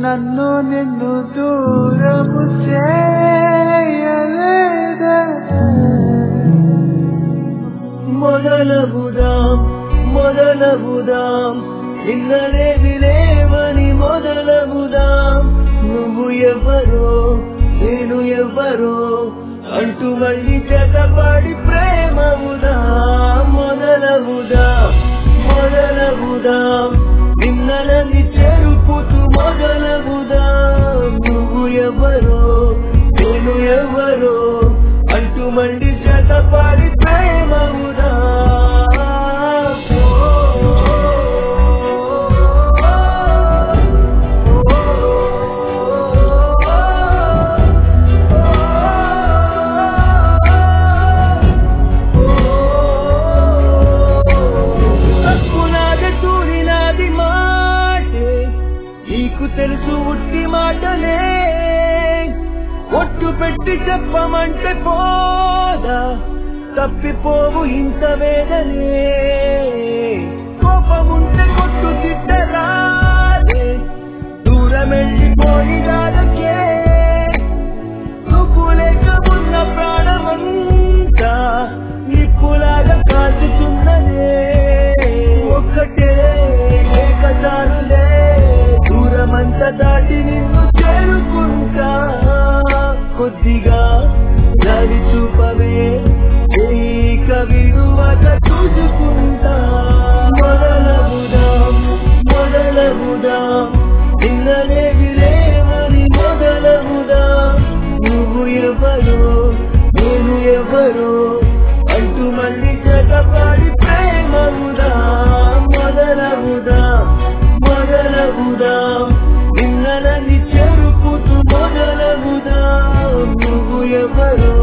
నన్ను నిన్ను దూరము చేయలేదా మొదలవుదాం మొదలవుదాం నిన్ననే విలేవని మొదలవుదాం నువ్వు ఎవరో నేను ఎవరో అంటూ మళ్ళీ జతపడి ప్రేమవుదాం మొదలవుదాం మొదలవుదాం నిన్నలని చెరుపుతూ మొదలవుదాం నువ్వు ఎవరో నేను ఎవరో అంటూ మళ్ళీ జతపడి ప్రేమవుదా తప్పునాది తూడినాది మాటే నీకు తెలుసు ఉట్టి మాటలే ఒట్టు పెట్టి చెప్పమంటే పోదా తప్పిపోవు ఇంత వేదనే కోపముంటే కొట్టు తిట్టరాదే దూరం వెళ్ళిపోయి రాదకే నువ్వు లేక ఉన్న ప్రాణమంతా నిప్పులాగా కాల్చుతున్నదే ఒక్కటే ఏకదారులే దూరమంతా దాటి నిన్ను చేరుకుంటా కొద్దిగా దారి చూపవే ఏక విడువక చూసుకుంటా మొదలవుదాం మొదలవుదాం నిన్ననే విలేవని మొదలవుదాం నువ్వు ఎవరో నేను ఎవరో అంటూ మళ్ళీ జతపడి ప్రేమవుదాం మొదలవుదాం మొదలవుదాం నిన్నలని చెరుపుతూ మొదలవుదాం నువ్వు ఎవరో